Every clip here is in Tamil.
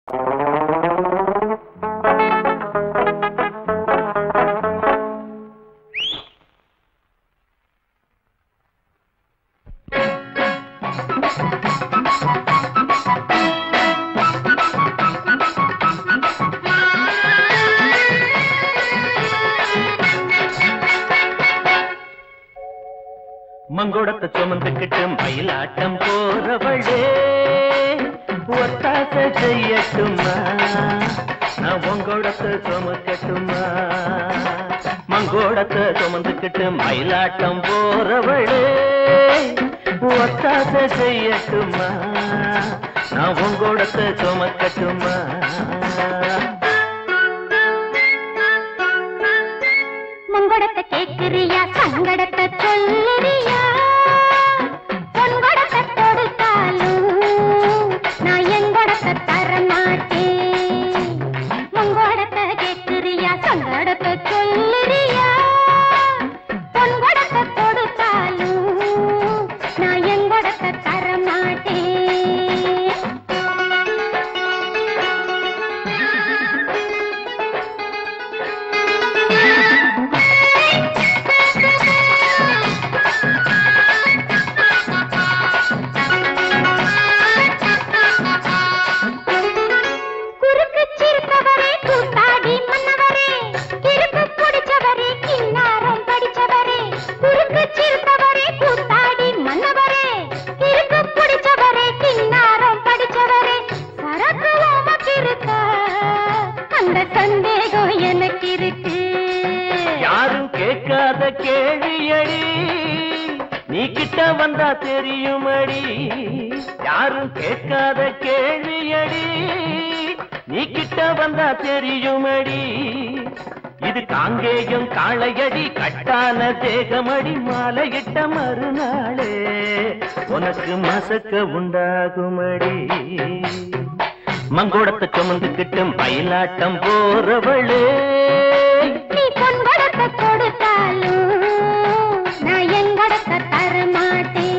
மங்குடத்தை சுமந்துக்கிட்டு மயிலாட்டம் போறவளே ஒத்தாச செய்யட்டுமா நான் உங்கோடத்தை சுமக்கட்டுமா மங்கோடத்தை சுமந்துக்கிட்டு மயிலாட்டம் போறவளே ஒத்தாச செய்யட்டுமா நான் உங்கோடத்தை சுமக்கட்டுமா மங்கடத்தை கேக்குறியா சங்கடத்தை சொல்லுறியா பொன்கடத்தை கொடுத்தாலும் நான் எங்கடத்தை தர மாட்டேன் மங்கடத்தை கேக்குறியா சங்கடத்தை சொல்லுறியா பொன்கடத்தை கொடுத்தாலும் நான் எங்கடத்தை தர மாட்டேன் குறுக்கு சிரிப்பவரே கூத்தாடி மன்னவரே கிறுக்கு பிடிச்சவரே கிண்ணாரம் படிச்சவரே குறுக்கு சிரிப்பவரே கூத்தாடி மன்னவரே கிறுக்கு பிடிச்சவரே கிண்ணாரம் படிச்சவரே சரக்கு உமக்கு இருக்கா அந்த சந்தேகம் எனக்கு இருக்கு யாரும் கேட்காத கேள்வியடி நீ கிட்ட வந்தா தெரியுமடி யாரும் கேட்காத கேள்வியடி நீ கிட்ட வந்தா தெரியுமடி இது காங்கேயம் காளையடி கட்டான தேகமடி மாலையிட்ட மறுநாளே உனக்கு மசக்க உண்டாகுமடி மங்கோடத்தை சுமந்துக்கிட்டு மயிலாட்டம் போறவளே நீ பொன்கடத்தை கொடுத்தாலும் நான் எங்கடத்தை தர மாட்டேன்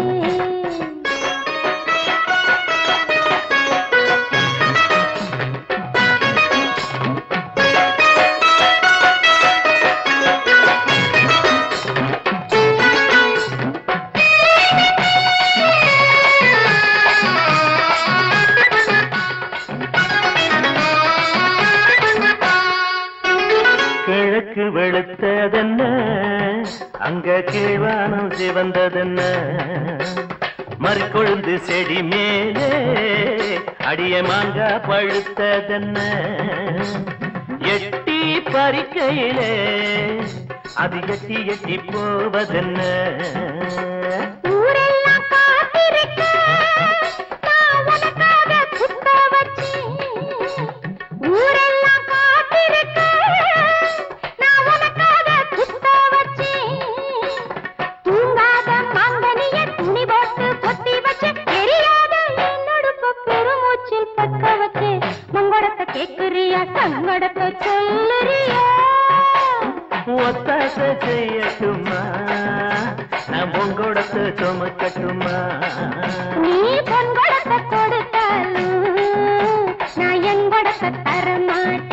கிழக்கு வெளுத்ததென்ன அங்க கீழ்வானம் சிவந்ததென்ன மறுக்கொழுந்து செடி மேலே அடிய மாங்கா பழுத்ததென்ன எட்டி பறிக்கையிலே அது எட்டி எட்டி போவதென்ன ஊரெல்லாம் காத்திருக்க நான் உனக்காக குத்த வச்சேன் ஊரெல்லாம் காத்திருக்க நான் உனக்காக குத்த வச்சேன் தூங்காத மாங்கனிய துணி போட்டு பொத்தி வச்சு தெரியாத என்னோட பெருமூச்சில் பக்க வச்சு மங்கடத்தை கேக்குறியா சங்கடத்தை சொல்லுறியா ஒத்தாச செய்யட்டுமா நான் உங்கோடத்தை சுமக்கட்டுமா நீ பொன்கடத்தை கொடுத்தாலும் நான் என் கொடத்தை தர மாட்டேன்